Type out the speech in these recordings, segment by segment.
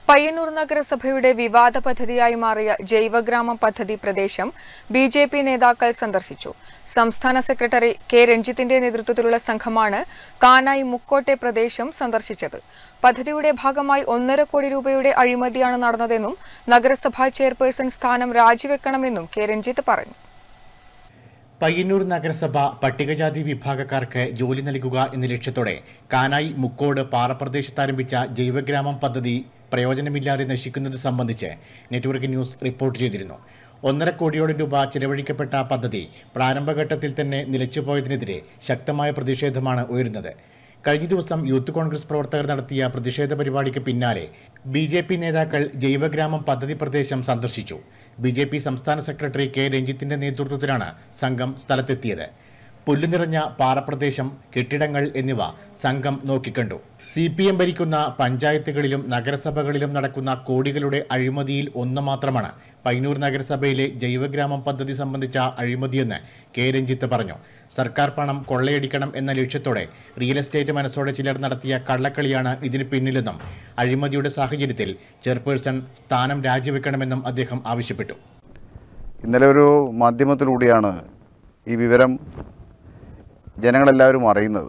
പയ്യന്നൂർ നഗരസഭയുടെ വിവാദ പദ്ധതിയായി മാറിയ ജൈവഗ്രാമം പദ്ധതി പ്രദേശം ബി ജെ പി നേതാക്കൾ സന്ദർശിച്ചു സംസ്ഥാന സെക്രട്ടറി കെ രഞ്ജിത്തിന്റെ നേതൃത്വത്തിലുള്ള സംഘമാണ് കാനായി മുക്കോട്ടെ പ്രദേശം സന്ദർശിച്ചത് പദ്ധതിയുടെ ഭാഗമായി ഒന്നര കോടി രൂപയുടെ അഴിമതിയാണ് നടന്നതെന്നും നഗരസഭാ ചെയർപേഴ്സൺ സ്ഥാനം രാജിവെക്കണമെന്നും കെ രഞ്ജിത്ത് പറഞ്ഞു പയ്യന്നൂർ നഗരസഭ പട്ടികജാതി വിഭാഗക്കാർക്ക് ജോലി നൽകുക എന്ന ലക്ഷ്യത്തോടെ കാനായി മുക്കോട് പാറപ്രദേശത്ത് ആരംഭിച്ച ജൈവഗ്രാമം പദ്ധതി പ്രയോജനമില്ലാതെ നശിക്കുന്നത് സംബന്ധിച്ച് നെറ്റ്വർക്ക് ന്യൂസ് റിപ്പോർട്ട് ചെയ്തിരുന്നു ഒന്നര കോടിയോളം രൂപ ചിലവഴിക്കപ്പെട്ട പദ്ധതി പ്രാരംഭഘട്ടത്തിൽ തന്നെ നിലച്ചുപോയതിനെതിരെ ശക്തമായ പ്രതിഷേധമാണ് ഉയരുന്നത് കഴിഞ്ഞ ദിവസം യൂത്ത് കോൺഗ്രസ് പ്രവർത്തകർ നടത്തിയ പ്രതിഷേധ പരിപാടിക്ക് പിന്നാലെ ബി ജെ പി നേതാക്കൾ ജൈവഗ്രാമം പദ്ധതി പ്രദേശം സന്ദർശിച്ചു ബി ജെ പി സംസ്ഥാന സെക്രട്ടറി കെ രഞ്ജിത്തിന്റെ നേതൃത്വത്തിലാണ് സംഘം സ്ഥലത്തെത്തിയത് പുല്ലു നിറഞ്ഞ പാറപ്രദേശം കെട്ടിടങ്ങൾ എന്നിവ സംഘം നോക്കിക്കണ്ടു സി പി എം ഭരിക്കുന്ന പഞ്ചായത്തുകളിലും നഗരസഭകളിലും നടക്കുന്ന കോടികളുടെ അഴിമതിയിൽ ഒന്ന് മാത്രമാണ് പൈനൂർ നഗരസഭയിലെ ജൈവഗ്രാമം പദ്ധതി സംബന്ധിച്ച അഴിമതിയെന്ന് കെ രഞ്ജിത്ത് പറഞ്ഞു സർക്കാർ പണം കൊള്ളയടിക്കണം എന്ന ലക്ഷ്യത്തോടെ റിയൽ എസ്റ്റേറ്റ് മനസ്സോടെ ചിലർ നടത്തിയ കള്ളക്കളിയാണ് ഇതിന് പിന്നിലെന്നും അഴിമതിയുടെ സാഹചര്യത്തിൽ ചെയർപേഴ്സൺ സ്ഥാനം രാജിവെക്കണമെന്നും അദ്ദേഹം ആവശ്യപ്പെട്ടു ഇന്നലെ ഒരു മാധ്യമത്തിലൂടെയാണ് ഈ വിവരം ജനങ്ങളെല്ലാവരും അറിയുന്നത്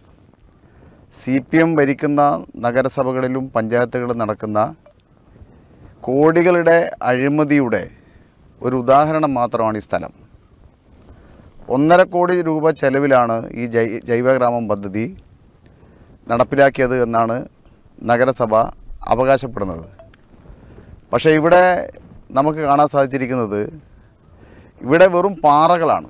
സി പി എം ഭരിക്കുന്ന നഗരസഭകളിലും പഞ്ചായത്തുകളിലും നടക്കുന്ന കോടികളുടെ അഴിമതിയുടെ ഒരു ഉദാഹരണം മാത്രമാണ് ഈ സ്ഥലം ഒന്നര കോടി രൂപ ചെലവിലാണ് ഈ ജൈ ജൈവഗ്രാമം പദ്ധതി നടപ്പിലാക്കിയത് എന്നാണ് നഗരസഭ അവകാശപ്പെടുന്നത് പക്ഷേ ഇവിടെ നമുക്ക് കാണാൻ സാധിച്ചിരിക്കുന്നത് ഇവിടെ വെറും പാറകളാണ്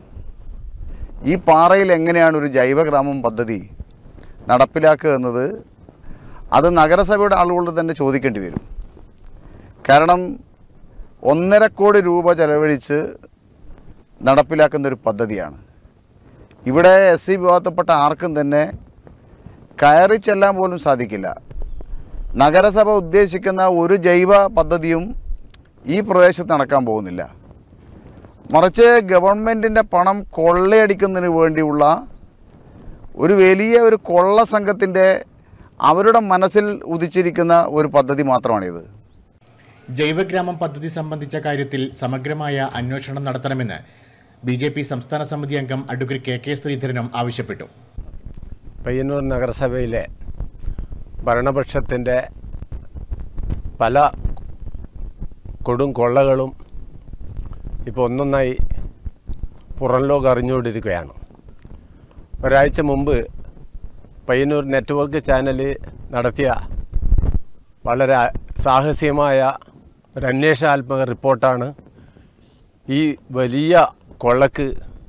ഈ പാറയിൽ എങ്ങനെയാണ് ഒരു ജൈവഗ്രാമം പദ്ധതി നടപ്പിലാക്കുക എന്നത് അത് നഗരസഭയുടെ ആളുകളോട് തന്നെ ചോദിക്കേണ്ടി വരും കാരണം ഒന്നര കോടി രൂപ ചെലവഴിച്ച് നടപ്പിലാക്കുന്ന ഒരു പദ്ധതിയാണ് ഇവിടെ എസ് സി വിഭാഗത്തിൽപ്പെട്ട ആർക്കും തന്നെ കയറി ചെല്ലാൻ പോലും സാധിക്കില്ല നഗരസഭ ഉദ്ദേശിക്കുന്ന ഒരു ജൈവ പദ്ധതിയും ഈ പ്രദേശത്ത് നടക്കാൻ പോകുന്നില്ല മറിച്ച് ഗവൺമെൻറ്റിൻ്റെ പണം കൊള്ളയടിക്കുന്നതിന് വേണ്ടിയുള്ള ഒരു വലിയ ഒരു കൊള്ള സംഘത്തിൻ്റെ അവരുടെ മനസ്സിൽ ഉദിച്ചിരിക്കുന്ന ഒരു പദ്ധതി മാത്രമാണിത് ജൈവഗ്രാമം പദ്ധതി സംബന്ധിച്ച കാര്യത്തിൽ സമഗ്രമായ അന്വേഷണം നടത്തണമെന്ന് ബി ജെ പി സംസ്ഥാന സമിതി അംഗം അഡ്വക്കേറ്റ് കെ കെ ശ്രീധരനും ആവശ്യപ്പെട്ടു പയ്യന്നൂർ നഗരസഭയിലെ ഭരണപക്ഷത്തിൻ്റെ പല കൊടും കൊള്ളകളും ഇപ്പോൾ ഒന്നൊന്നായി പുറം ലോകം അറിഞ്ഞുകൊണ്ടിരിക്കുകയാണ് ഒരാഴ്ച മുമ്പ് പയ്യന്നൂർ നെറ്റ്വർക്ക് ചാനൽ നടത്തിയ വളരെ സാഹസികമായ ഒരു അന്വേഷണാത്മക റിപ്പോർട്ടാണ് ഈ വലിയ കൊള്ളക്ക്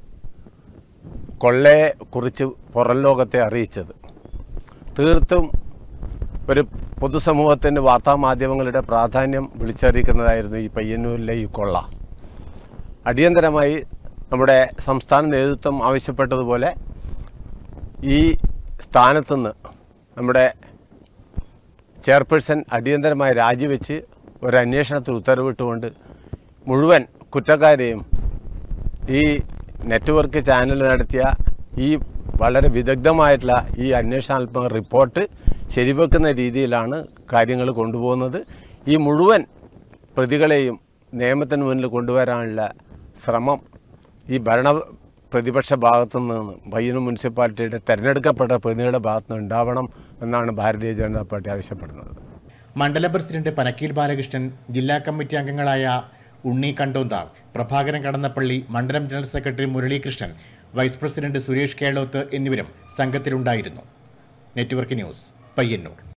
കൊള്ളയെ കുറിച്ച് പുറം ലോകത്തെ അറിയിച്ചത് തീർത്തും ഒരു പൊതുസമൂഹത്തിൻ്റെ വാർത്താമാധ്യമങ്ങളുടെ പ്രാധാന്യം വിളിച്ചറിയിക്കുന്നതായിരുന്നു ഈ പയ്യന്നൂരിലെ ഈ കൊള്ള അടിയന്തരമായി നമ്മുടെ സംസ്ഥാന നേതൃത്വം ആവശ്യപ്പെട്ടതുപോലെ ഈ സ്ഥാനത്തുനിന്ന് നമ്മുടെ ചെയർപേഴ്സൺ അടിയന്തരമായി രാജിവെച്ച് ഒരു അന്വേഷണത്തിൽ ഉത്തരവിട്ടുകൊണ്ട് മുഴുവൻ കുറ്റക്കാരെയും ഈ നെറ്റ്വർക്ക് ചാനൽ നടത്തിയ ഈ വളരെ വിദഗ്ധമായിട്ടുള്ള ഈ അന്വേഷണാത്മക റിപ്പോർട്ട് ശരിവെക്കുന്ന രീതിയിലാണ് കാര്യങ്ങൾ കൊണ്ടുപോകുന്നത് ഈ മുഴുവൻ പ്രതികളെയും നിയമത്തിന് മുന്നിൽ കൊണ്ടുവരാനുള്ള ശ്രമം ഈ ഭരണ പ്രതിപക്ഷ ഭാഗത്തു നിന്ന് പയ്യന്നൂർ മുനിസിപ്പാലിറ്റിയുടെ തിരഞ്ഞെടുക്കപ്പെട്ട പ്രതിനിധിയുടെ ഭാഗത്തു നിന്ന് ഉണ്ടാവണം എന്നാണ് ഭാരതീയ ജനതാ പാർട്ടി ആവശ്യപ്പെടുന്നത് മണ്ഡലം പ്രസിഡന്റ് പനക്കീൽ ബാലകൃഷ്ണൻ ജില്ലാ കമ്മിറ്റി അംഗങ്ങളായ ഉണ്ണി കണ്ടോന്താർ പ്രഭാകരൻ കടന്നപ്പള്ളി മണ്ഡലം general secretary Muralikrishnan vice president Suresh Keloth എന്നിവരും സംഘത്തിലുണ്ടായിരുന്നു നെറ്റ്വർക്ക് ന്യൂസ് പയ്യന്നൂർ